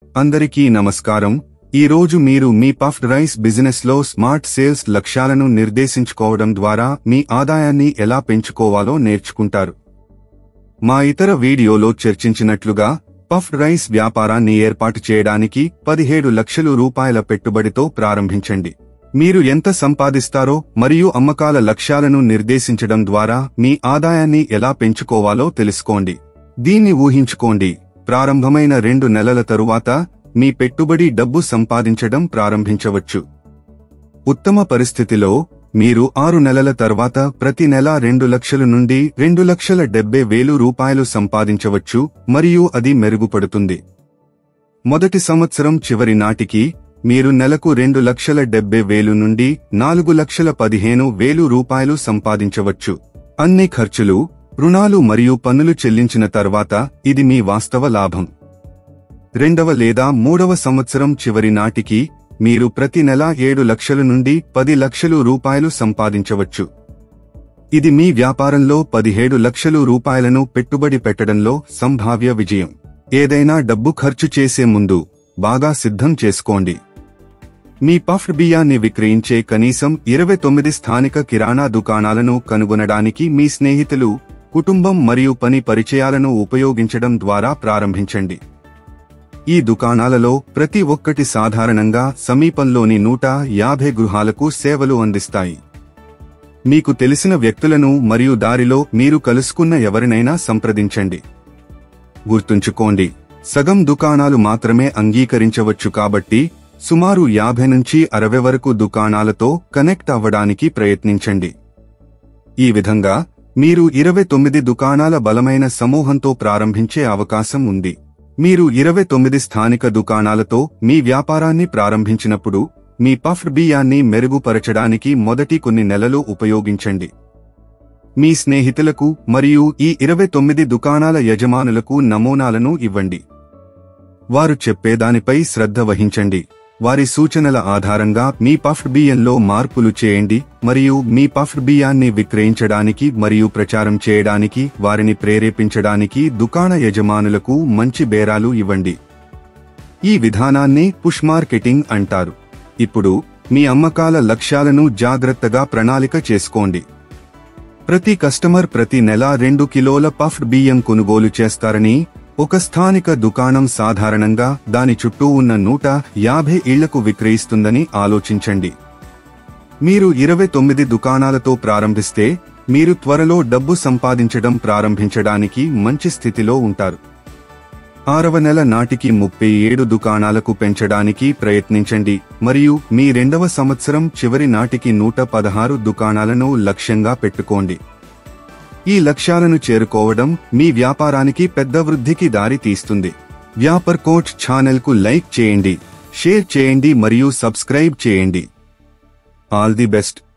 అందరికీ నమస్కారం ఈ రోజు మీరు మీ పఫ్డ్ రైస్ బిజినెస్ లో స్మార్ట్ సేల్స్ లక్ష్యాలను నిర్దేశించుకోవడం ద్వారా మీ ఆదాయాన్ని ఎలా పెంచుకోవాలో నేర్చుకుంటారు మా ఇతర వీడియోలో చర్చించినట్లుగా పఫ్డ్ రైస్ వ్యాపారాన్ని ఏర్పాటు చేయడానికి పదిహేడు లక్షలు రూపాయల పెట్టుబడితో ప్రారంభించండి మీరు ఎంత సంపాదిస్తారో మరియు అమ్మకాల లక్ష్యాలను నిర్దేశించడం ద్వారా మీ ఆదాయాన్ని ఎలా పెంచుకోవాలో తెలుసుకోండి దీన్ని ఊహించుకోండి ప్రారంభమైన రెండు నెలల తరువాత మీ పెట్టుబడి డబ్బు సంపాదించడం ప్రారంభించవచ్చు ఉత్తమ పరిస్థితిలో మీరు ఆరు నెలల తర్వాత ప్రతి నెల రెండు లక్షల నుండి రెండు లక్షల డెబ్బై వేలు రూపాయలు సంపాదించవచ్చు మరియు అది మెరుగుపడుతుంది మొదటి సంవత్సరం చివరి నాటికి మీరు నెలకు రెండు లక్షల డెబ్బై వేలు నుండి నాలుగు లక్షల పదిహేను వేలు రూపాయలు సంపాదించవచ్చు అన్ని ఖర్చులు రుణాలు మరియు పన్నులు చెల్లించిన తర్వాత ఇది మీ వాస్తవ లాభం రెండవ లేదా మూడవ సంవత్సరం చివరి నాటికి మీరు ప్రతి నెల ఏడు లక్షల నుండి పది లక్షలు రూపాయలు సంపాదించవచ్చు ఇది మీ వ్యాపారంలో పదిహేడు లక్షలు రూపాయలను పెట్టుబడి పెట్టడంలో సంభావ్య విజయం ఏదైనా డబ్బు ఖర్చు చేసే ముందు బాగా సిద్ధం చేసుకోండి మీ పఫ్డ్ బియ్యాన్ని విక్రయించే కనీసం ఇరవై తొమ్మిది స్థానిక కిరాణా దుకాణాలను కనుగొనడానికి మీ స్నేహితులు కుటుంబం మరియు పని పరిచయాలను ఉపయోగించడం ద్వారా ప్రారంభించండి ఈ దుకాణాలలో ప్రతి ఒక్కటి సాధారణంగా సమీపంలోని నూట యాభై గృహాలకు సేవలు అందిస్తాయి మీకు తెలిసిన వ్యక్తులను మరియు దారిలో మీరు కలుసుకున్న ఎవరినైనా సంప్రదించండి గుర్తుంచుకోండి సగం దుకాణాలు మాత్రమే అంగీకరించవచ్చు కాబట్టి సుమారు యాభై నుంచి అరవై వరకు దుకాణాలతో కనెక్ట్ అవ్వడానికి ప్రయత్నించండి ఈ విధంగా మీరు ఇరవై తొమ్మిది దుకాణాల బలమైన సమూహంతో ప్రారంభించే అవకాశం ఉంది మీరు ఇరవై తొమ్మిది స్థానిక దుకాణాలతో మీ వ్యాపారాన్ని ప్రారంభించినప్పుడు మీ పఫ్డ్ బియ్యాన్ని మెరుగుపరచడానికి మొదటి కొన్ని నెలలు ఉపయోగించండి మీ స్నేహితులకు మరియు ఈ ఇరవై తొమ్మిది దుకాణాల యజమానులకు నమూనాలను ఇవ్వండి వారు చెప్పేదానిపై శ్రద్ధ వహించండి వారి సూచనల ఆధారంగా మీ పఫ్డ్ బియ్యంలో మార్పులు చేయండి మరియు మీ పఫ్డ్ బియ్యాన్ని విక్రయించడానికి మరియు ప్రచారం చేయడానికి వారిని ప్రేరేపించడానికి దుకాణ యజమానులకు మంచి బేరాలు ఇవ్వండి ఈ విధానాన్ని పుష్ మార్కెటింగ్ అంటారు ఇప్పుడు మీ అమ్మకాల లక్ష్యాలను జాగ్రత్తగా ప్రణాళిక చేసుకోండి ప్రతి కస్టమర్ ప్రతి నెల రెండు కిలోల పఫ్డ్ బియ్యం కొనుగోలు చేస్తారని ఒక స్థానిక దుకాణం సాధారణంగా దాని చుట్టూ ఉన్న నూట యాభై ఇళ్లకు విక్రయిస్తుందని ఆలోచించండి మీరు ఇరవై తొమ్మిది దుకాణాలతో ప్రారంభిస్తే మీరు త్వరలో డబ్బు సంపాదించడం ప్రారంభించడానికి మంచి స్థితిలో ఉంటారు ఆరవ నెల నాటికి ముప్పై ఏడు దుకాణాలకు పెంచడానికి ప్రయత్నించండి మరియు మీ రెండవ సంవత్సరం చివరి నాటికి నూట పదహారు దుకాణాలను లక్ష్యంగా పెట్టుకోండి ఈ లక్ష్యాలను చేరుకోవడం మీ వ్యాపారానికి పెద్ద వృద్ధికి దారి తీస్తుంది వ్యాపర్ కోచ్ ఛానల్కు లైక్ చేయండి షేర్ చేయండి మరియు సబ్స్క్రైబ్ చేయండి ఆల్ ది బెస్ట్